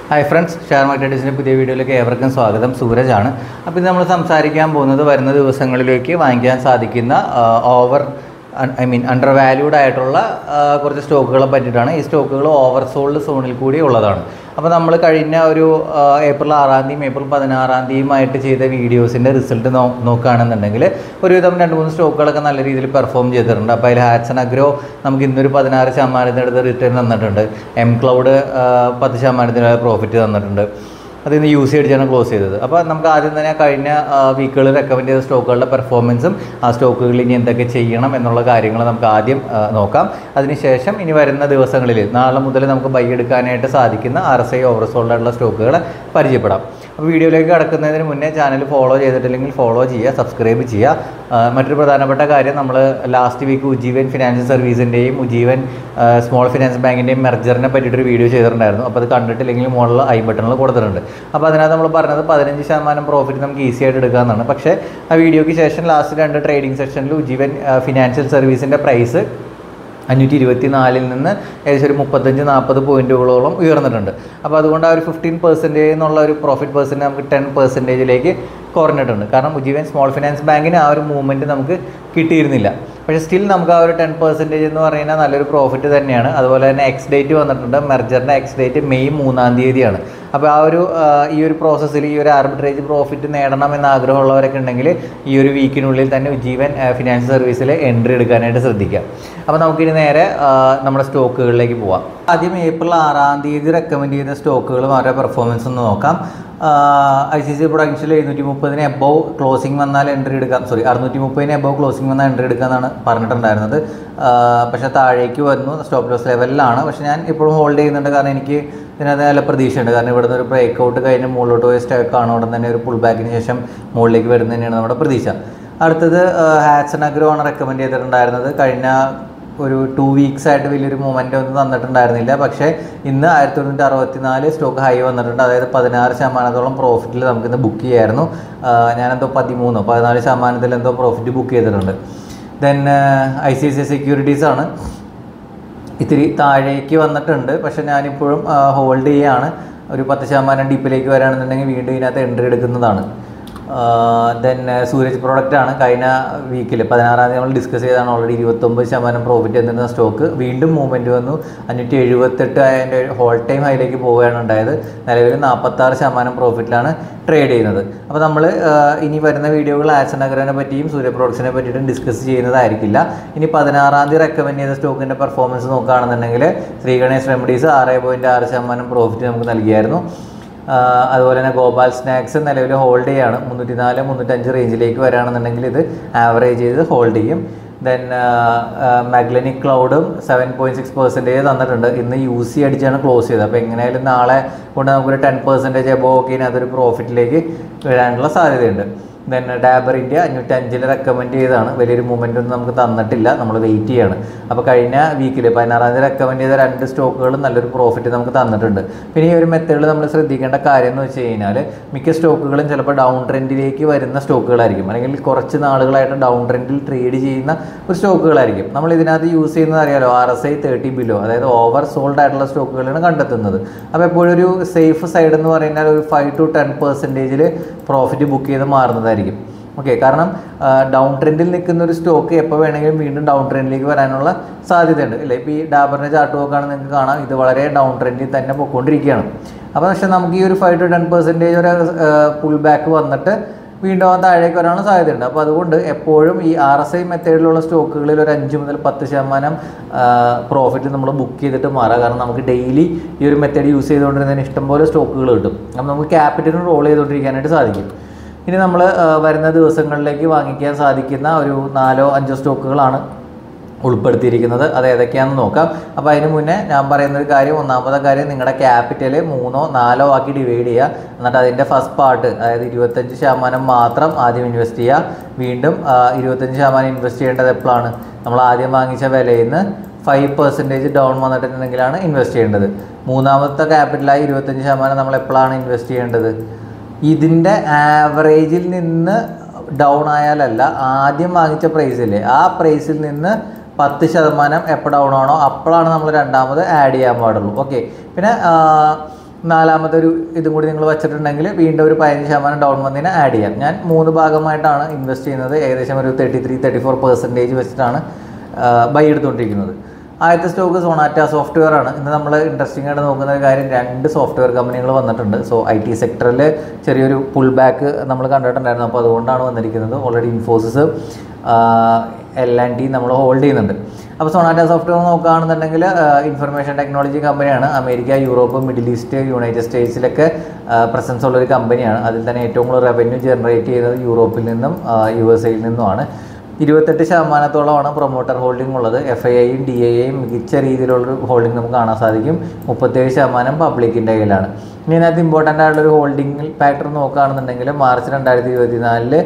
hi friends share മാർക്കറ്റേഴ്സിൻ്റെ പുതിയ വീഡിയോയിലേക്ക് ഏവർക്കും സ്വാഗതം സൂരജാണ് അപ്പോൾ ഇത് നമ്മൾ സംസാരിക്കാൻ പോകുന്നത് വരുന്ന ദിവസങ്ങളിലേക്ക് വാങ്ങിക്കാൻ സാധിക്കുന്ന over I mean under valued ആയിട്ടുള്ള ആ, കുറച്ച് സ്റ്റോക്കുകളെ പറ്റിയിട്ടാണ് ഈ സ്റ്റോക്കുകൾ ഓവർ സോൾഡ് സോണിൽ കൂടി ഉള്ളതാണ് അപ്പോൾ നമ്മൾ കഴിഞ്ഞ ഒരു ആ, ഏപ്രിൽ ആറാം തീയതിയും ഏപ്രിൽ പതിനാറാം തീയതിയുമായിട്ട് ചെയ്ത വീഡിയോസിൻ്റെ റിസൾട്ട് നോ നോക്കുകയാണെന്നുണ്ടെങ്കിൽ ഒരുവിധം രണ്ട് മൂന്ന് സ്റ്റോക്കുകളൊക്കെ നല്ല രീതിയിൽ പെർഫോം ചെയ്തിട്ടുണ്ട് അപ്പോൾ അതിൽ ഹാറ്റ്സൺ അഗ്രോ നമുക്ക് ഇന്നൊരു പതിനാറ് ശതമാനത്തിനടുത്ത് റിട്ടേൺ തന്നിട്ടുണ്ട് എം ക്ലൗഡ് പത്ത് ശതമാനത്തിനുള്ള പ്രോഫിറ്റ് തന്നിട്ടുണ്ട് അത് ഇന്ന് യൂസ് അടിച്ചാണ് ക്ലോസ് ചെയ്തത് അപ്പോൾ നമുക്ക് ആദ്യം തന്നെ കഴിഞ്ഞ വീക്കുകൾ റെക്കമെൻഡ് ചെയ്ത സ്റ്റോക്കുകളുടെ പെർഫോമൻസും ആ സ്റ്റോക്കുകളിൽ ഇനി എന്തൊക്കെ ചെയ്യണം എന്നുള്ള കാര്യങ്ങൾ നമുക്ക് ആദ്യം ആ, നോക്കാം അതിനുശേഷം ഇനി വരുന്ന ദിവസങ്ങളിൽ നാളെ മുതൽ നമുക്ക് ബൈ എടുക്കാനായിട്ട് സാധിക്കുന്ന ആർ എസ് ഐ ഓവർസോൾഡ് ആയിട്ടുള്ള സ്റ്റോക്കുകളെ പരിചയപ്പെടാം അപ്പോൾ വീഡിയോയിലേക്ക് കടക്കുന്നതിന് മുന്നേ ചാനൽ ഫോളോ ചെയ്തിട്ടില്ലെങ്കിൽ ഫോളോ ചെയ്യുക സബ്സ്ക്രൈബ് ചെയ്യുക ആ, മറ്റൊരു പ്രധാനപ്പെട്ട കാര്യം നമ്മൾ ലാസ്റ്റ് വീക്ക് ഉജീവൻ ഫിനാൻഷ്യൽ സർവീസിൻ്റെയും ഉജീവൻ സ്മോൾ ഫിനാൻസ് ബാങ്കിൻ്റെയും മെർജറിനെ പറ്റിയിട്ടൊരു വീഡിയോ ചെയ്തിട്ടുണ്ടായിരുന്നു അപ്പോൾ അത് കണ്ടിട്ടില്ലെങ്കിൽ മുകളിൽ ഐ ബട്ടണിൽ കൊടുത്തിട്ടുണ്ട് അപ്പോൾ അതിനകത്ത് നമ്മൾ പറഞ്ഞത് പതിനഞ്ച് ശതമാനം പ്രോഫിറ്റ് നമുക്ക് ഈസി ആയിട്ട് എടുക്കാമെന്നാണ് പക്ഷേ ആ വീഡിയോയ്ക്ക് ശേഷം ലാസ്റ്റ് രണ്ട് ട്രേഡിംഗ് സെക്ഷനിൽ ഉജീവൻ ഫിനാൻഷ്യൽ സർവീസിൻ്റെ പ്രൈസ് അഞ്ഞൂറ്റി ഇരുപത്തി നാലിൽ നിന്ന് ഏകദേശം ഒരു മുപ്പത്തഞ്ച് നാൽപ്പത് പോയിൻറ്റുകളോളം ഉയർന്നിട്ടുണ്ട് അപ്പോൾ അതുകൊണ്ട് ആ ഒരു ഫിഫ്റ്റീൻ പെർസെൻറ്റേജ് എന്നുള്ള ഒരു പ്രോഫിറ്റ് പെർസെൻറ്റ് നമുക്ക് ടെൻ പെർസെൻറ്റേജിലേക്ക് കുറഞ്ഞിട്ടുണ്ട് കാരണം ഉജീവൻ സ്മോൾ ഫിനാൻസ് ബാങ്കിന് ആ ഒരു മൂവ്മെൻറ്റ് നമുക്ക് കിട്ടിയിരുന്നില്ല പക്ഷേ സ്റ്റിൽ നമുക്ക് ആ ഒരു ടെൻ പെർസെൻറ്റേജ് എന്ന് പറയുന്നത് നല്ലൊരു പ്രോഫിറ്റ് തന്നെയാണ് അതുപോലെ തന്നെ എക്സ് ഡേറ്റ് വന്നിട്ടുണ്ട് മെർജറിൻ്റെ എക്സ് ഡേറ്റ് മെയ് മൂന്നാം തീയതിയാണ് അപ്പോൾ ആ ഒരു ആ, ഈ ഒരു പ്രോസസ്സിൽ ഈ ഒരു ആർബിട്രേജ് പ്രോഫിറ്റ് നേടണം എന്ന ആഗ്രഹമുള്ളവരൊക്കെ ഉണ്ടെങ്കിൽ ഈ ഒരു വീക്കിനുള്ളിൽ തന്നെ ജീവൻ ഫിനാൻഷ്യൽ സർവീസിൽ എൻട്രി എടുക്കാനായിട്ട് ശ്രദ്ധിക്കുക അപ്പോൾ നമുക്കിനി നേരെ ആ, നമ്മുടെ സ്റ്റോക്കുകളിലേക്ക് പോവാം ആദ്യം ഏപ്രിൽ ആറാം തീയതി റെക്കമെൻഡ് ചെയ്ത സ്റ്റോക്കുകളും അവരുടെ പെർഫോമൻസ് ഒന്ന് നോക്കാം ഐ സി സി പ്രൊഡക്ഷനിൽ എഴുന്നൂറ്റി മുപ്പതിന് എബോവ് ക്ലോസിംഗ് വന്നാൽ എൻട്രി എടുക്കാം സോറി അറുന്നൂറ്റി മുപ്പതിന് എബോവ് ക്ലോസിംഗ് വന്നാൽ എൻട്രി എടുക്കാമെന്നാണ് പറഞ്ഞിട്ടുണ്ടായിരുന്നത് ആ, പക്ഷേ താഴേക്ക് വന്നു സ്റ്റോപ്പ് ലോസ് ലെവലിലാണ് പക്ഷേ ഞാൻ ഇപ്പോഴും ഹോൾഡ് ചെയ്യുന്നുണ്ട് കാരണം എനിക്ക് ഇതിനകത്ത് നല്ല പ്രതീക്ഷയുണ്ട് കാരണം ഇവിടുന്ന് ഒരു ബ്രേക്ക് ഔട്ട് കഴിഞ്ഞ് മുകളിലോട്ട് പോയ സ്റ്റോക്കാണ് ഉടൻ തന്നെ ഒരു പുൾ ബാക്കിന് ശേഷം മുകളിലേക്ക് വരുന്നത് തന്നെയാണ് നമ്മുടെ പ്രതീക്ഷ അടുത്തത് ഹാറ്റ്സൺ അഗ്രോ ആണ് റെക്കമെൻഡ് ചെയ്തിട്ടുണ്ടായിരുന്നത് കഴിഞ്ഞ ഒരു ടു വീക്സ് ആയിട്ട് വലിയൊരു മൂവ്മെൻ്റ് ഒന്നും തന്നിട്ടുണ്ടായിരുന്നില്ല പക്ഷേ ഇന്ന് ആയിരത്തി തൊണ്ണൂറ്റി അറുപത്തി നാല് സ്റ്റോക്ക് ഹൈ വന്നിട്ടുണ്ട് അതായത് പതിനാറ് ശതമാനത്തോളം പ്രോഫിറ്റിൽ നമുക്കിന്ന് ബുക്ക് ചെയ്യായിരുന്നു ആ, ഞാനെന്തോ പതിമൂന്നോ പതിനാല് ശതമാനത്തിൽ എന്തോ പ്രോഫിറ്റ് ബുക്ക് ചെയ്തിട്ടുണ്ട് then I C C securities ആണ് ഇത്തിരി താഴേക്ക് വന്നിട്ടുണ്ട് പക്ഷെ ഞാനിപ്പോഴും ഹോൾഡ് ചെയ്യാണ് ഒരു പത്ത് ശതമാനം ഡിപ്പിലേക്ക് വരാണെന്നുണ്ടെങ്കിൽ വീണ്ടും ഇതിനകത്ത് എൻട്രി എടുക്കുന്നതാണ് ദെൻ സൂരജ് പ്രോഡക്റ്റ് ആണ് കഴിഞ്ഞ വീക്കിൽ പതിനാറാം തീയതി നമ്മൾ ഡിസ്കസ് ചെയ്താണ് ഓൾറെഡി ഇരുപത്തൊമ്പത് ശതമാനം പ്രോഫിറ്റ് എന്നിരുന്ന സ്റ്റോക്ക് വീണ്ടും മൂവ്മെൻറ്റ് വന്നു അഞ്ഞൂറ്റി എഴുപത്തെട്ട് അതിൻ്റെ ഹോൾ ടൈം ഹൈയിലേക്ക് പോവുകയാണ് ഉണ്ടായത് നിലവിൽ നാൽപ്പത്താറ് ശതമാനം പ്രോഫിറ്റിലാണ് ട്രേഡ് ചെയ്യുന്നത് അപ്പോൾ നമ്മൾ ഇനി വരുന്ന വീഡിയോകൾ ആക്ഷൻ നഗരനെ പറ്റിയും സൂര്യ പ്രോഡക്ട്സിനെ പറ്റിയിട്ടും ഡിസ്കസ് ചെയ്യുന്നതായിരിക്കില്ല ഇനി പതിനാറാം തീയതി റെക്കമെൻഡ് ചെയ്ത സ്റ്റോക്കിൻ്റെ പെർഫോമൻസ് നോക്കുകയാണെന്നുണ്ടെങ്കിൽ ശ്രീ ഗണേഷ് റെമഡീസ് ആറ് പോയിൻറ്റ് ആറ് ശതമാനം പ്രോഫിറ്റ് നമുക്ക് നൽകിയായിരുന്നു ആ, അതുപോലെ തന്നെ ഗോപാൽ സ്നാക്സ് നിലവിൽ ഹോൾഡ് ചെയ്യാണ് മുന്നൂറ്റി നാല് മുന്നൂറ്റഞ്ച് റേഞ്ചിലേക്ക് വരികയാണെന്നുണ്ടെങ്കിൽ ഇത് ആവറേജ് ചെയ്ത് ഹോൾഡ് ചെയ്യും ദെൻ മാഗ്ലനിക് ക്ലൗഡും സെവൻ പോയിൻറ്റ് സിക്സ് പെർസെൻറ്റേജ് തന്നിട്ടുണ്ട് ഇന്ന് യു സി അടിച്ചാണ് ക്ലോസ് ചെയ്തത് അപ്പോൾ എങ്ങനെയായാലും നാളെ കൊണ്ട് നമുക്കൊരു ടെൻ പെർസെൻറ്റേജ് എബോ ഒക്കെ അതൊരു പ്രോഫിറ്റിലേക്ക് വരാനുള്ള സാധ്യതയുണ്ട് ദെൻ ഡാബർ ഇന്ത്യ അഞ്ഞൂറ്റഞ്ചിൽ റെക്കമെൻഡ് ചെയ്തതാണ് വലിയൊരു മൂവ്മെൻ്റ് ഒന്നും നമുക്ക് തന്നിട്ടില്ല നമ്മൾ വെയിറ്റ് ചെയ്യാണ് അപ്പോൾ കഴിഞ്ഞ വീക്കിൽ പതിനാറാം തീയതി റെക്കമെൻഡ് ചെയ്ത രണ്ട് സ്റ്റോക്കുകളും നല്ലൊരു പ്രോഫിറ്റ് നമുക്ക് തന്നിട്ടുണ്ട് പിന്നെ ഈ ഒരു മെത്തേഡിൽ നമ്മൾ ശ്രദ്ധിക്കേണ്ട കാര്യം എന്ന് വെച്ച് കഴിഞ്ഞാൽ മിക്ക സ്റ്റോക്കുകളും ചിലപ്പോൾ ഡൗൺ ട്രെൻഡിലേക്ക് വരുന്ന സ്റ്റോക്കുകളായിരിക്കും അല്ലെങ്കിൽ കുറച്ച് നാളുകളായിട്ട് ഡൗൺ ട്രെൻഡിൽ ട്രേഡ് ചെയ്യുന്ന ഒരു സ്റ്റോക്കുകളായിരിക്കും നമ്മൾ ഇതിനകത്ത് യൂസ് ചെയ്യുന്നത് അറിയാലോ R S I thirty below അതായത് ഓവർ സോൾഡ് ആയിട്ടുള്ള സ്റ്റോക്കുകളാണ് കണ്ടെത്തുന്നത് അപ്പോൾ എപ്പോഴും ഒരു സേഫ് സൈഡ് എന്ന് പറയുന്നത് ഒരു ഫൈവ് ടു ടെൻ പെർസെൻറ്റേജിൽ പ്രോഫിറ്റ് ബുക്ക് ചെയ്ത് മാറുന്നതായിരിക്കും ഓക്കെ കാരണം ഡൗൺ ട്രെൻഡിൽ നിൽക്കുന്ന ഒരു സ്റ്റോക്ക് എപ്പോൾ വേണമെങ്കിലും വീണ്ടും ഡൗൺ ട്രെൻഡിലേക്ക് വരാനുള്ള സാധ്യതയുണ്ട് ഇല്ലേ ഇപ്പോൾ ഈ ഡാബറിൻ്റെ ചാർട്ട് നോക്കുകയാണെങ്കിൽ നിങ്ങൾക്ക് കാണാം ഇത് വളരെ ഡൗൺ ട്രെൻഡിൽ തന്നെ പൊയ്ക്കൊണ്ടിരിക്കുകയാണ് അപ്പോൾ പക്ഷേ നമുക്ക് ഈ ഒരു ഫൈവ് ടു ടെൻ പെർസെൻറ്റേജ് ഒരു പുൾ ബാക്ക് വന്നിട്ട് വീണ്ടും ആ താഴേക്ക് വരാനുള്ള സാധ്യതയുണ്ട് അപ്പോൾ അതുകൊണ്ട് എപ്പോഴും ഈ ആർ എസ് ഐ മെത്തേഡിലുള്ള സ്റ്റോക്കുകളിൽ ഒരു അഞ്ച് മുതൽ പത്ത് ശതമാനം പ്രോഫിറ്റ് നമ്മൾ ബുക്ക് ചെയ്തിട്ട് മാറാം കാരണം നമുക്ക് ഡെയിലി ഈ ഒരു മെത്തേഡ് യൂസ് ചെയ്തുകൊണ്ടിരുന്നതിന് ഇഷ്ടംപോലെ സ്റ്റോക്കുകൾ കിട്ടും അപ്പോൾ നമുക്ക് ക്യാപിറ്റലിന് റോൾ ചെയ്തുകൊണ്ടിരിക്കാനായിട്ട് സാധിക്കും ഇനി നമ്മൾ വരുന്ന ദിവസങ്ങളിലേക്ക് വാങ്ങിക്കാൻ സാധിക്കുന്ന ഒരു നാലോ അഞ്ചോ സ്റ്റോക്കുകളാണ് ഉൾപ്പെടുത്തിയിരിക്കുന്നത് അത് ഏതൊക്കെയാണെന്ന് നോക്കാം അപ്പോൾ അതിന് മുന്നേ ഞാൻ പറയുന്ന ഒരു കാര്യം ഒന്നാമത്തെ കാര്യം നിങ്ങളുടെ ക്യാപിറ്റൽ മൂന്നോ നാലോ ആക്കി ഡിവൈഡ് ചെയ്യുക എന്നിട്ട് അതിൻ്റെ ഫസ്റ്റ് പാർട്ട് അതായത് ഇരുപത്തഞ്ച് ശതമാനം മാത്രം ആദ്യം ഇൻവെസ്റ്റ് ചെയ്യുക വീണ്ടും ആ, ഇരുപത്തഞ്ച് ശതമാനം ഇൻവെസ്റ്റ് ചെയ്യേണ്ടത് എപ്പോഴാണ് നമ്മൾ ആദ്യം വാങ്ങിച്ച വിലയിൽ നിന്ന് ഫൈവ് പെർസെൻറ്റേജ് ഡൗൺ വന്നിട്ടുണ്ടെങ്കിലാണ് ഇൻവെസ്റ്റ് ചെയ്യേണ്ടത് മൂന്നാമത്തെ ക്യാപിറ്റലായി ഇരുപത്തഞ്ച് ശതമാനം നമ്മൾ എപ്പോഴാണ് ഇൻവെസ്റ്റ് ചെയ്യേണ്ടത് ഇതിൻ്റെ ആവറേജിൽ നിന്ന് ഡൗൺ ആയാലല്ല ആദ്യം വാങ്ങിച്ച പ്രൈസില്ലേ ആ പ്രൈസിൽ നിന്ന് പത്ത് ശതമാനം എപ്പോൾ ഡൗൺ ആണോ അപ്പോഴാണ് നമ്മൾ രണ്ടാമത് ആഡ് ചെയ്യാൻ പാടുള്ളൂ ഓക്കെ പിന്നെ ആ, നാലാമത്തെ ഒരു ഇതും കൂടി നിങ്ങൾ വെച്ചിട്ടുണ്ടെങ്കിൽ വീണ്ടും ഒരു പതിനഞ്ച് ശതമാനം ഡൗൺ വന്നതിന് ആഡ് ചെയ്യാം ഞാൻ മൂന്ന് ഭാഗമായിട്ടാണ് ഇൻവെസ്റ്റ് ചെയ്യുന്നത് ഏകദേശം ഒരു thirty three thirty four percentage വെച്ചിട്ടാണ് ബൈ എടുത്തുകൊണ്ടിരിക്കുന്നത് ആദ്യത്തെ സ്റ്റോക്ക് സൊണാറ്റ സോഫ്റ്റ്വെയർ ആണ് ഇന്ന് നമ്മൾ ഇൻട്രസ്റ്റിംഗ് ആയിട്ട് നോക്കുന്ന ഒരു കാര്യം രണ്ട് സോഫ്റ്റ്വെയർ കമ്പനികൾ വന്നിട്ടുണ്ട് സോ ഐ ടി സെക്ടറിൽ ചെറിയൊരു പുൾ ബാക്ക് നമ്മൾ കണ്ടിട്ടുണ്ടായിരുന്നു അപ്പോൾ അതുകൊണ്ടാണ് വന്നിരിക്കുന്നത് already Infosys L and T നമ്മൾ ഹോൾഡ് ചെയ്യുന്നുണ്ട് അപ്പോൾ സൊണാറ്റ സോഫ്റ്റ്വെയർ നോക്കുകയാണെന്നുണ്ടെങ്കിൽ ഇൻഫർമേഷൻ ടെക്നോളജി കമ്പനിയാണ് America Europe middle east united സ്റ്റേറ്റ്സിലൊക്കെ പ്രസൻസ് ഉള്ള ഒരു കമ്പനിയാണ് അതിൽ തന്നെ ഏറ്റവും കൂടുതൽ റവന്യൂ ജനറേറ്റ് ചെയ്യുന്നത് യൂറോപ്പിൽ നിന്നും യു എസ് എയിൽ നിന്നുമാണ് ഇരുപത്തെട്ട് ശതമാനത്തോളമാണ് പ്രൊമോട്ടർ ഹോൾഡിംഗ് ഉള്ളത് എഫ് ഐ ഐയും ഡി ഐ ഐയും മികച്ച രീതിയിലുള്ളൊരു ഹോൾഡിംഗ് നമുക്ക് കാണാൻ സാധിക്കും മുപ്പത്തേഴ് ശതമാനം പബ്ലിക്കിൻ്റെ കയ്യിലാണ് ഇനി ഇതിനകത്ത് ഇമ്പോർട്ടൻ്റ് ആയിട്ടുള്ളൊരു ഹോൾഡിംഗ് ഫാക്ടർ നോക്കുകയാണെന്നുണ്ടെങ്കിൽ മാർച്ച് രണ്ടായിരത്തി ഇരുപത്തി നാലില്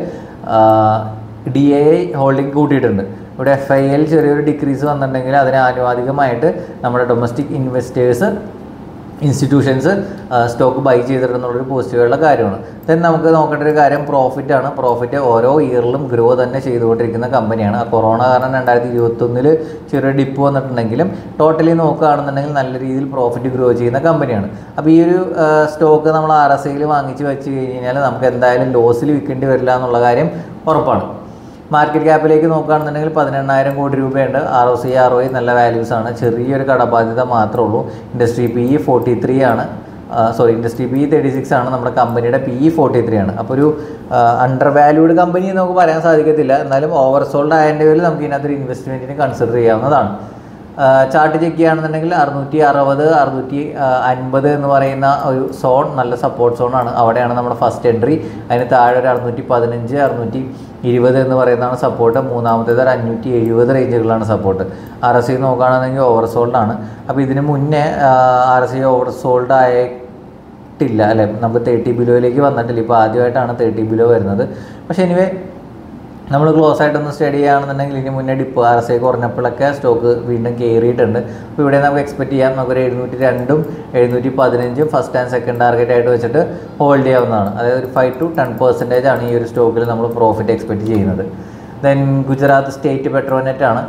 ഡി ഐ ഐ ഹോൾഡിംഗ് കൂട്ടിയിട്ടുണ്ട് ഇവിടെ എഫ് ഐ എൽ ചെറിയൊരു ഡിക്രീസ് വന്നിട്ടുണ്ടെങ്കിൽ അതിന് ആനുപാതികമായിട്ട് നമ്മുടെ domestic investors institutions stock buy ചെയ്തിട്ടുണ്ടെന്നുള്ളൊരു പോസിറ്റീവുള്ള കാര്യമാണ് ദെൻ നമുക്ക് നോക്കേണ്ട ഒരു കാര്യം പ്രോഫിറ്റ് ആണ് പ്രോഫിറ്റ് ഓരോ ഇയറിലും ഗ്രോ തന്നെ ചെയ്തുകൊണ്ടിരിക്കുന്ന കമ്പനിയാണ് ആ കൊറോണ കാരണം രണ്ടായിരത്തി ഇരുപത്തൊന്നിൽ ചെറിയ ഡിപ്പ് വന്നിട്ടുണ്ടെങ്കിലും ടോട്ടലി നോക്കുകയാണെന്നുണ്ടെങ്കിൽ നല്ല രീതിയിൽ പ്രോഫിറ്റ് ഗ്രോ ചെയ്യുന്ന കമ്പനിയാണ് അപ്പോൾ ഈ ഒരു സ്റ്റോക്ക് നമ്മൾ ആർ എസ് ഐയിൽ വാങ്ങിച്ച് വെച്ച് കഴിഞ്ഞാൽ നമുക്ക് എന്തായാലും ലോസിൽ വിൽക്കേണ്ടി വരില്ല എന്നുള്ള കാര്യം ഉറപ്പാണ് മാർക്കറ്റ് ക്യാപ്പിലേക്ക് നോക്കുകയാണെന്നുണ്ടെങ്കിൽ പതിനെണ്ണായിരം കോടി രൂപയുണ്ട് R O C R O നല്ല വാല്യൂസ് ആണ് ചെറിയൊരു കടബാധ്യത മാത്രമേ ഉള്ളൂ industry P E forty three ആണ് sorry industry P thirty six ആണ് നമ്മുടെ കമ്പനിയുടെ പി ഇ ഫോർട്ടി ത്രീ ആണ് അപ്പോൾ ഒരു അണ്ടർ വാല്യൂഡ് കമ്പനി എന്ന് നമുക്ക് പറയാൻ സാധിക്കത്തില്ല എന്നാലും ഓവർ സോൾഡ് ആയതിൻ്റെ പേരിൽ നമുക്ക് ഇതിനകത്തൊരു ഇൻവെസ്റ്റ്മെൻറ്റിന് കൺസിഡർ ചെയ്യാവുന്നതാണ് ചാർട്ട് ചെക്ക് ചെയ്യുകയാണെന്നുണ്ടെങ്കിൽ അറുന്നൂറ്റി അറുപത് അറുന്നൂറ്റി അൻപത് എന്ന് പറയുന്ന ഒരു സോൺ നല്ല സപ്പോർട്ട് സോണാണ് അവിടെയാണ് നമ്മുടെ ഫസ്റ്റ് എൻട്രി അതിന് താഴെ ഒരു അറുന്നൂറ്റി പതിനഞ്ച് അറുന്നൂറ്റി ഇരുപത് എന്ന് പറയുന്നതാണ് സപ്പോർട്ട് മൂന്നാമത്തേത് ഒരു അഞ്ഞൂറ്റി എഴുപത് റേഞ്ചുകളാണ് സപ്പോർട്ട് ആർ എസ് സി നോക്കുകയാണെന്നുണ്ടെങ്കിൽ ഓവർ സോൾഡ് ആണ് അപ്പോൾ ഇതിന് മുന്നേ R S C over sold ആയിട്ടില്ല അല്ലേ നമുക്ക് തേർട്ടി ബിലോയിലേക്ക് വന്നിട്ടില്ല ഇപ്പോൾ ആദ്യമായിട്ടാണ് തേർട്ടി ബിലോ വരുന്നത് പക്ഷേ എനിവേ നമ്മൾ ക്ലോസ് ആയിട്ടൊന്ന് സ്റ്റഡി ചെയ്യുകയാണെന്നുണ്ടെങ്കിൽ ഇനി മുന്നേ ഡിപ്പ് ആർ എസ് ഐ കുറഞ്ഞപ്പോഴൊക്കെ സ്റ്റോക്ക് വീണ്ടും കയറിയിട്ടുണ്ട് അപ്പോൾ ഇവിടെ നമുക്ക് എക്സ്പെക്ട് ചെയ്യാം നമുക്കൊരു എഴുന്നൂറ്റി രണ്ടും എഴുന്നൂറ്റി പതിനഞ്ചും ഫസ്റ്റ് ആൻഡ് സെക്കൻഡ് ടാർഗറ്റ് ആയിട്ട് വെച്ചിട്ട് ഹോൾഡ് ചെയ്യാവുന്നതാണ് അതായത് ഒരു ഫൈവ് ടു ടെൻ പെർസെൻറ്റേജ് ആണ് ഈ ഒരു സ്റ്റോക്കിൽ നമ്മൾ പ്രോഫിറ്റ് എക്സ്പെക്ട് ചെയ്യുന്നത് ദെൻ ഗുജറാത്ത് സ്റ്റേറ്റ് പെട്രോനെറ്റ് ആണ്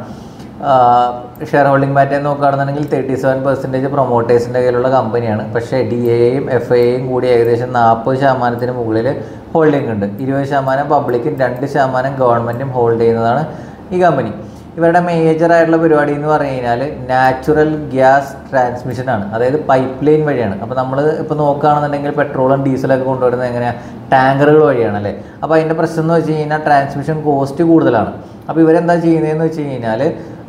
ഷെയർ ഹോൾഡിംഗ് പാറ്റേൺ നോക്കുകയാണെന്നുണ്ടെങ്കിൽ തേർട്ടി സെവൻ പെർസെൻറ്റേജ് പ്രൊമോട്ടേഴ്സിൻ്റെ കയ്യിലുള്ള കമ്പനിയാണ് പക്ഷേ ഡി എയും എഫ് ഐയും കൂടി ഏകദേശം നാൽപ്പത് ശതമാനത്തിന് മുകളിൽ ഹോൾഡിംഗ് ഉണ്ട് ഇരുപത് ശതമാനം പബ്ലിക്കും രണ്ട് ശതമാനം ഗവൺമെൻറ്റും ഹോൾഡ് ചെയ്യുന്നതാണ് ഈ കമ്പനി ഇവരുടെ മേജർ ആയിട്ടുള്ള പരിപാടി എന്ന് പറഞ്ഞു കഴിഞ്ഞാൽ നാച്ചുറൽ ഗ്യാസ് ട്രാൻസ്മിഷനാണ് അതായത് പൈപ്പ് ലൈൻ വഴിയാണ് അപ്പോൾ നമ്മൾ ഇപ്പോൾ നോക്കുകയാണെന്നുണ്ടെങ്കിൽ പെട്രോളും ഡീസലൊക്കെ കൊണ്ടുവരുന്നത് എങ്ങനെയാണ് ടാങ്കറുകൾ വഴിയാണ് അല്ലേ അപ്പോൾ അതിൻ്റെ പ്രശ്നം എന്ന് വെച്ച് കഴിഞ്ഞാൽ ട്രാൻസ്മിഷൻ കോസ്റ്റ് കൂടുതലാണ് അപ്പോൾ ഇവരെന്താ ചെയ്യുന്നതെന്ന് വെച്ച് കഴിഞ്ഞാൽ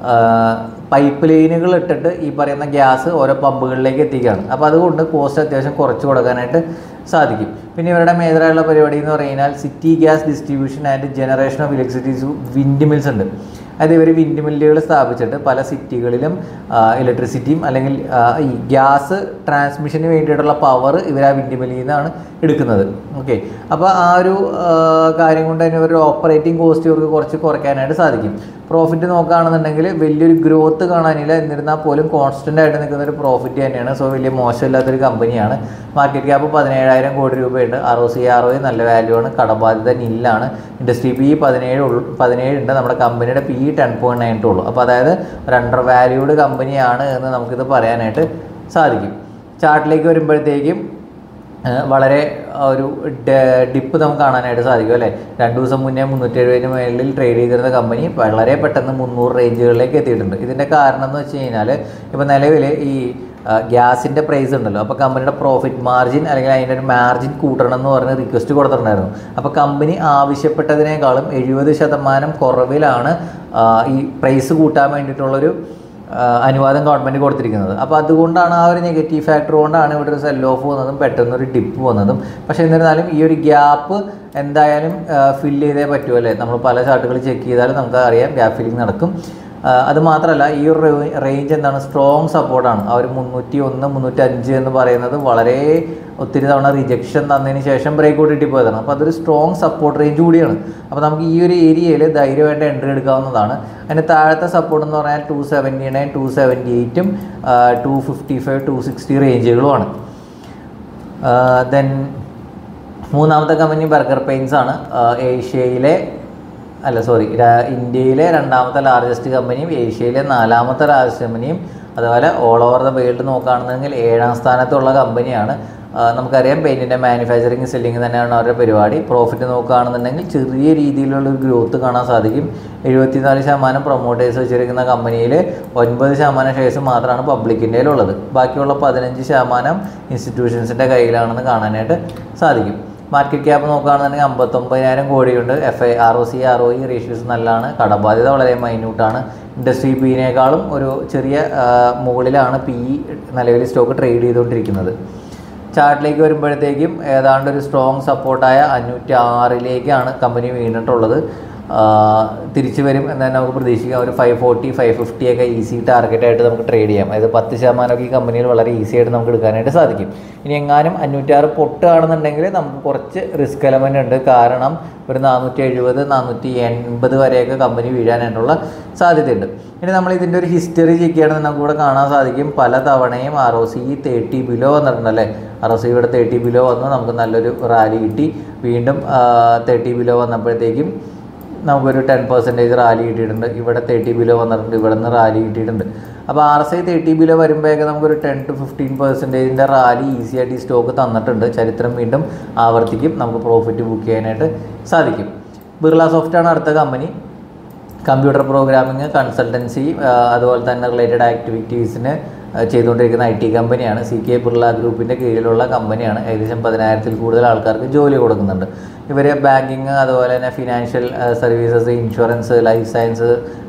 പൈപ്പ് ലൈനുകൾ ഇട്ടിട്ട് ഈ പറയുന്ന ഗ്യാസ് ഓരോ പമ്പുകളിലേക്ക് എത്തിക്കുകയാണ് അപ്പോൾ അതുകൊണ്ട് കോസ്റ്റ് അത്യാവശ്യം കുറച്ച് കൊടുക്കാനായിട്ട് സാധിക്കും പിന്നെ ഇവരുടെ മേജറായുള്ള പരിപാടി എന്ന് പറഞ്ഞു കഴിഞ്ഞാൽ city gas distribution and generation of electricity wind mills ഉണ്ട് അതായത് ഇവർ വിൻഡ് മില്ലുകൾ സ്ഥാപിച്ചിട്ട് പല സിറ്റികളിലും ഇലക്ട്രിസിറ്റിയും അല്ലെങ്കിൽ ആ, ഈ ഗ്യാസ് ട്രാൻസ്മിഷന് വേണ്ടിയിട്ടുള്ള പവർ ഇവർ ആ വിൻഡ് മില്ലിൽ നിന്നാണ് എടുക്കുന്നത് ഓക്കെ അപ്പോൾ ആ ഒരു ആ, കാര്യം കൊണ്ട് തന്നെ ഇവരുടെ ഓപ്പറേറ്റിംഗ് കോസ്റ്റ് ഇവർക്ക് കുറച്ച് കുറയ്ക്കാനായിട്ട് സാധിക്കും പ്രോഫിറ്റ് നോക്കുകയാണെന്നുണ്ടെങ്കിൽ വലിയൊരു ഗ്രോത്ത് കാണാനില്ല എന്നിരുന്നാൽ പോലും കോൺസ്റ്റൻ്റ് ആയിട്ട് നിൽക്കുന്ന ഒരു പ്രോഫിറ്റ് തന്നെയാണ് സോ വലിയ മോശമില്ലാത്തൊരു കമ്പനിയാണ് മാർക്കറ്റ് ക്യാപ്പ് പതിനേഴായിരം കോടി രൂപയുണ്ട് R O C R O നല്ല വാല്യൂ ആണ് കടബാധ്യത നില്ലാണ് ഇൻഡസ്ട്രി പി പതിനേഴ് ഉള്ളൂ പതിനേഴ് ഉണ്ട് നമ്മുടെ കമ്പനിയുടെ പി ടെൻ പോയിൻറ്റ് നയൻ ഉള്ളൂ അപ്പോൾ അതായത് ഒരു അണ്ടർ വാല്യൂഡ് കമ്പനിയാണ് എന്ന് നമുക്കിത് പറയാനായിട്ട് സാധിക്കും ചാർട്ടിലേക്ക് വരുമ്പോഴത്തേക്കും ഏഹ് വളരെ ഒരു ഡ- ഡിപ്പ് നമുക്ക് കാണാനായിട്ട് സാധിക്കും അല്ലേ രണ്ട് ദിവസം മുന്നേ മുന്നൂറ്റി എഴുപതിന് മേളിൽ ട്രേഡ് ചെയ്തിരുന്ന കമ്പനി വളരെ പെട്ടെന്ന് മുന്നൂറ് റേഞ്ചുകളിലേക്ക് എത്തിയിട്ടുണ്ട് ഇതിൻ്റെ കാരണം എന്ന് വെച്ച് കഴിഞ്ഞാൽ ഇപ്പോൾ നിലവിൽ ഈ ഗ്യാസിൻ്റെ പ്രൈസ് ഉണ്ടല്ലോ അപ്പോൾ കമ്പനിയുടെ പ്രോഫിറ്റ് മാർജിൻ അല്ലെങ്കിൽ അതിൻ്റെ ഒരു മാർജിൻ കൂട്ടണം എന്ന് പറഞ്ഞ് റിക്വസ്റ്റ് കൊടുത്തിട്ടുണ്ടായിരുന്നു അപ്പോൾ കമ്പനി ആവശ്യപ്പെട്ടതിനേക്കാളും എഴുപത് ശതമാനം കുറവിലാണ് ആ, ഈ പ്രൈസ് കൂട്ടാൻ വേണ്ടിയിട്ടുള്ളൊരു ആ, അനുവാദം ഗവൺമെൻറ് കൊടുത്തിരിക്കുന്നത് അപ്പോൾ അതുകൊണ്ടാണ് ആ ഒരു നെഗറ്റീവ് ഫാക്ടർ കൊണ്ടാണ് ഇവിടെ ഒരു സെൽ ഓഫ് വന്നതും പെട്ടെന്നൊരു ഡിപ്പ് വന്നതും പക്ഷേ എന്നിരുന്നാലും ഈ ഒരു ഗ്യാപ്പ് എന്തായാലും ഫില്ല് ചെയ്തേ പറ്റൂ അല്ലേ നമ്മൾ പല ചാർട്ടുകൾ ചെക്ക് ചെയ്താലും നമുക്ക് അറിയാം ഗ്യാപ്പ് ഫില്ലിംഗ് നടക്കും ആ, അത് മാത്രമല്ല ഈ ഒരു റേഞ്ച് എന്താണ് സ്ട്രോങ് സപ്പോർട്ടാണ് ആ ഒരു മുന്നൂറ്റി ഒന്ന് മുന്നൂറ്റി അഞ്ച് എന്ന് പറയുന്നത് വളരെ ഒത്തിരി തവണ റിജക്ഷൻ തന്നതിന് ശേഷം ബ്രേക്ക് ഔട്ട് കിട്ടി പോയതാണ് അപ്പോൾ അതൊരു സ്ട്രോങ് സപ്പോർട്ട് റേഞ്ച് കൂടിയാണ് അപ്പോൾ നമുക്ക് ഈ ഒരു ഏരിയയിൽ ധൈര്യമായിട്ട് എൻട്രി എടുക്കാവുന്നതാണ് അതിന് താഴത്തെ സപ്പോർട്ട് എന്ന് പറഞ്ഞാൽ two seventy nine two seventy എയ്റ്റും two fifty five two sixty റേഞ്ചുകളുമാണ് ദെൻ മൂന്നാമത്തെ കമ്പനി ബർഗർ പെയിൻസ് ആണ് ആ, ഏഷ്യയിലെ അല്ല സോറി ഇന്ത്യയിലെ രണ്ടാമത്തെ ലാർജസ്റ്റ് കമ്പനിയും ഏഷ്യയിലെ നാലാമത്തെ ലാർജസ്റ്റ് കമ്പനിയും അതുപോലെ ഓൾ ഓവർ ദ വേൾഡ് നോക്കുകയാണെന്നുണ്ടെങ്കിൽ ഏഴാം സ്ഥാനത്തുള്ള കമ്പനിയാണ് ആ, നമുക്കറിയാം പെയിൻറ്റിൻ്റെ മാനുഫാക്ചറിങ് സെല്ലിങ് തന്നെയാണ് അവരുടെ പരിപാടി പ്രോഫിറ്റ് നോക്കുകയാണെന്നുണ്ടെങ്കിൽ ചെറിയ രീതിയിലുള്ള ഒരു ഗ്രോത്ത് കാണാൻ സാധിക്കും എഴുപത്തിനാല് ശതമാനം പ്രൊമോട്ടേഴ്സ് വെച്ചിരിക്കുന്ന കമ്പനിയിൽ ഒൻപത് ശതമാനം ഷെയർസ് മാത്രമാണ് പബ്ലിക്കിൻ്റെ ഉള്ളത് ബാക്കിയുള്ള പതിനഞ്ച് ശതമാനം ഇൻസ്റ്റിറ്റ്യൂഷൻസിൻ്റെ കയ്യിലാണെന്ന് കാണാനായിട്ട് സാധിക്കും മാർക്കറ്റ് ക്യാപ്പ് നോക്കുകയാണെന്നുണ്ടെങ്കിൽ അമ്പത്തൊമ്പതിനായിരം കോടിയുണ്ട് F I R O C R O E ratios നല്ലതാണ് കടബാധ്യത വളരെ മൈന്യൂട്ടാണ് ഇൻഡസ്ട്രി പിന്നേക്കാളും ഒരു ചെറിയ ആ, മുകളിലാണ് പി ഇ നിലവിൽ സ്റ്റോക്ക് ട്രേഡ് ചെയ്തുകൊണ്ടിരിക്കുന്നത് ചാർട്ടിലേക്ക് വരുമ്പോഴത്തേക്കും ഏതാണ്ട് ഒരു സ്ട്രോങ് സപ്പോർട്ടായ അഞ്ഞൂറ്റി ആറിലേക്കാണ് കമ്പനി വീണിട്ടുള്ളത് ആ, തിരിച്ചു വരും എന്ന് തന്നെ നമുക്ക് പ്രതീക്ഷിക്കാം ഒരു ഫൈവ് ഫോർട്ടി ഫൈവ് ഫിഫ്റ്റി ഒക്കെ ഈസി ടാർഗറ്റായിട്ട് നമുക്ക് ട്രേഡ് ചെയ്യാം അതായത് പത്ത് ശതമാനമൊക്കെ ഈ കമ്പനിയിൽ വളരെ ഈസി ആയിട്ട് നമുക്ക് എടുക്കാനായിട്ട് സാധിക്കും ഇനി എങ്ങാനും അഞ്ഞൂറ്റാറ് പൊട്ടുകയാണെന്നുണ്ടെങ്കിൽ നമുക്ക് കുറച്ച് റിസ്ക് എലമെൻ്റ് ഉണ്ട് കാരണം ഒരു നാനൂറ്റി എഴുപത് നാനൂറ്റി എൺപത് വരെയൊക്കെ കമ്പനി വീഴാനായിട്ടുള്ള സാധ്യതയുണ്ട് ഇനി നമ്മൾ ഇതിൻ്റെ ഒരു ഹിസ്റ്ററി ചെയ്യുകയാണെന്ന് നമുക്ക് ഇവിടെ കാണാൻ സാധിക്കും പല തവണയും R O C thirty below വന്നിട്ടുണ്ടല്ലേ ആർ ഒ സി ഇവിടെ തേർട്ടി ബിലോ വന്നു നമുക്ക് നല്ലൊരു റാലി കിട്ടി വീണ്ടും തേർട്ടി ബിലോ വന്നപ്പോഴത്തേക്കും നമുക്കൊരു ടെൻ പെർസെൻറ്റേജ് റാലി കിട്ടിയിട്ടുണ്ട് ഇവിടെ തേർട്ടി ബിലോ വന്നിട്ടുണ്ട് ഇവിടെ നിന്ന് റാലി കിട്ടിയിട്ടുണ്ട് അപ്പോൾ R S I thirty below വരുമ്പോഴേക്ക് നമുക്കൊരു ടെൻ ടു ഫിഫ്റ്റീൻ പെർസെൻറ്റേജിൻ്റെ റാലി ഈസി ആയിട്ട് ഈ സ്റ്റോക്ക് തന്നിട്ടുണ്ട് ചരിത്രം വീണ്ടും ആവർത്തിക്കും നമുക്ക് പ്രോഫിറ്റ് ബുക്ക് ചെയ്യാനായിട്ട് സാധിക്കും ബിർള സോഫ്റ്റാണ് അടുത്ത കമ്പനി കമ്പ്യൂട്ടർ പ്രോഗ്രാമിംഗ് കൺസൾട്ടൻസി അതുപോലെ തന്നെ റിലേറ്റഡ് ആക്ടിവിറ്റീസിന് ചെയ്തുകൊണ്ടിരിക്കുന്ന ഐ ടി കമ്പനിയാണ് സി കെ ബിർള ഗ്രൂപ്പിൻ്റെ കീഴിലുള്ള കമ്പനിയാണ് ഏകദേശം പതിനായിരത്തിൽ കൂടുതൽ ആൾക്കാർക്ക് ജോലി കൊടുക്കുന്നുണ്ട് ഇവർ ബാങ്കിങ് അതുപോലെ തന്നെ financial services insurance life science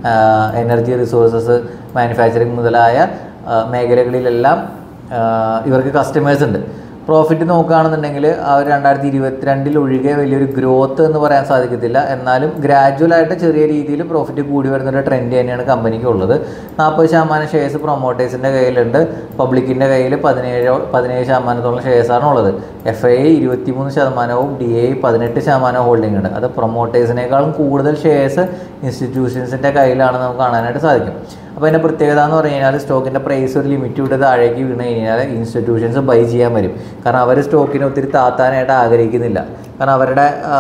energy resources manufacturing മുതലായ ആ, മേഖലകളിലെല്ലാം ആ, ഇവർക്ക് കസ്റ്റമേഴ്സ് ഉണ്ട് പ്രോഫിറ്റ് നോക്കുകയാണെന്നുണ്ടെങ്കിൽ ആ ഒരു രണ്ടായിരത്തി ഇരുപത്തിരണ്ടിൽ ഒഴികെ വലിയൊരു ഗ്രോത്ത് എന്ന് പറയാൻ സാധിക്കത്തില്ല എന്നാലും ഗ്രാജുവലായിട്ട് ചെറിയ രീതിയിൽ പ്രോഫിറ്റ് കൂടി വരുന്നൊരു ട്രെൻഡ് തന്നെയാണ് കമ്പനിക്ക് ഉള്ളത് നാൽപ്പത് ശതമാനം ഷെയർസ് പ്രൊമോട്ടേഴ്സിൻ്റെ കയ്യിലുണ്ട് പബ്ലിക്കിൻ്റെ കയ്യിൽ പതിനേഴ് പതിനേഴ് ശതമാനത്തോളം ഷെയർസാണ് ഉള്ളത് എഫ് ഐ ഇരുപത്തിമൂന്ന് ശതമാനവും ഡി ഐ പതിനെട്ട് ശതമാനം ഹോൾഡിംഗ് ഉണ്ട് അത് പ്രൊമോട്ടേഴ്സിനേക്കാളും കൂടുതൽ ഷെയർസ് ഇൻസ്റ്റിറ്റ്യൂഷൻസിൻ്റെ കയ്യിലാണ് നമുക്ക് കാണാനായിട്ട് സാധിക്കും അപ്പോൾ അതിൻ്റെ പ്രത്യേകത എന്ന് പറഞ്ഞു കഴിഞ്ഞാൽ സ്റ്റോക്കിൻ്റെ പ്രൈസ് ഒരു ലിമിറ്റ് വിട്ട് താഴേക്ക് വീണ് കഴിഞ്ഞാൽ ഇൻസ്റ്റിറ്റ്യൂഷൻസ് ബൈ ചെയ്യാൻ വരും കാരണം അവർ സ്റ്റോക്കിനെ ഒത്തിരി താത്താനായിട്ട് ആഗ്രഹിക്കുന്നില്ല കാരണം അവരുടെ ആ,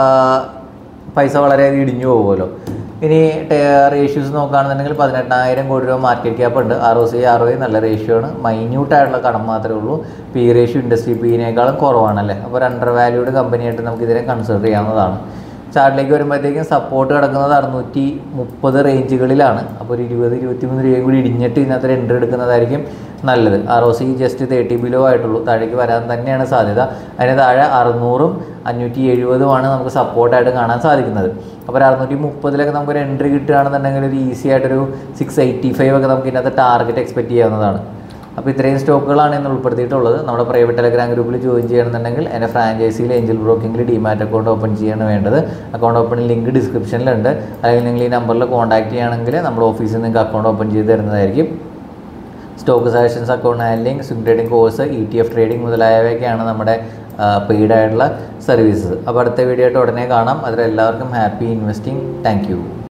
പൈസ വളരെയധികം ഇടിഞ്ഞു പോകുമല്ലോ ഇനി റേഷ്യൂസ് നോക്കുകയാണെന്നുണ്ടെങ്കിൽ പതിനെട്ടായിരം കോടി രൂപ മാർക്കറ്റ് ക്യാപ്പ് ഉണ്ട് R O C R O നല്ല റേഷ്യോ ആണ് മൈന്യൂട്ടായിട്ടുള്ള കടം മാത്രമേ ഉള്ളൂ പി റേഷ്യോ ഇൻഡസ്ട്രി പിന്നേക്കാളും കുറവാണല്ലേ അപ്പോൾ ഒരു അണ്ടർ വാല്യൂഡ് കമ്പനിയായിട്ട് നമുക്ക് ഇതിനെ കൺസിഡർ ചെയ്യാവുന്നതാണ് ചാർട്ടിലേക്ക് വരുമ്പോഴത്തേക്കും സപ്പോർട്ട് കിടക്കുന്നത് അറുന്നൂറ്റി മുപ്പത് റേഞ്ചുകളിലാണ് അപ്പോൾ ഒരു ഇരുപത് ഇരുപത്തിമൂന്ന് രൂപയും കൂടി ഇടിഞ്ഞിട്ട് ഇതിനകത്ത് എൻട്രി എടുക്കുന്നതായിരിക്കും നല്ലത് R O C just thirty below ആയിട്ടുള്ളൂ താഴേക്ക് വരാൻ തന്നെയാണ് സാധ്യത അതിന് താഴെ അറുന്നൂറും അഞ്ഞൂറ്റി എഴുപതുമാണ് നമുക്ക് സപ്പോർട്ടായിട്ട് കാണാൻ സാധിക്കുന്നത് അപ്പോൾ ഒരു അറുന്നൂറ്റി മുപ്പതിലൊക്കെ നമുക്കൊരു എൻട്രി കിട്ടുകയാണെന്നുണ്ടെങ്കിൽ ഒരു ഈസി ആയിട്ടൊരു സിക്സ് എയ്റ്റി ഫൈവ് ഒക്കെ നമുക്ക് ഇതിനകത്ത് ടാർഗറ്റ് എക്സ്പെക്ട് ചെയ്യാവുന്നതാണ് അപ്പോൾ ഇത്രയും സ്റ്റോക്കുകളാണ് ഇന്ന് ഉൾപ്പെടുത്തിയിട്ടുള്ളത് നമ്മുടെ പ്രൈവറ്റ് ടെലഗ്രാം ഗ്രൂപ്പിൽ ജോയിൻ ചെയ്യണമെന്നുണ്ടെങ്കിൽ എൻ്റെ ഫ്രാഞ്ചൈസിയിൽ ഏഞ്ചൽ ബ്രോക്കിംഗിൽ ഡിമാറ്റ് അക്കൗണ്ട് ഓപ്പൺ ചെയ്യാണ് വേണ്ടത് അക്കൗണ്ട് ഓപ്പൺ ലിങ്ക് ഡിസ്ക്രിപ്ഷനിലുണ്ട് അല്ലെങ്കിൽ നിങ്ങൾ ഈ നമ്പറിൽ കോൺടാക്ട് ചെയ്യുകയാണെങ്കിൽ നമ്മുടെ ഓഫീസിൽ നിങ്ങൾക്ക് അക്കൗണ്ട് ഓപ്പൺ ചെയ്ത് തരുന്നതായിരിക്കും stock suggestions account handling swing trading course E T F trading മുതലായവയൊക്കെയാണ് നമ്മുടെ പെയ്ഡ് ആയിട്ടുള്ള സർവീസസ് അപ്പോൾ അടുത്ത വീഡിയോ ആയിട്ട് ഉടനെ കാണാം അതിലെല്ലാവർക്കും ഹാപ്പി ഇൻവെസ്റ്റിംഗ് താങ്ക്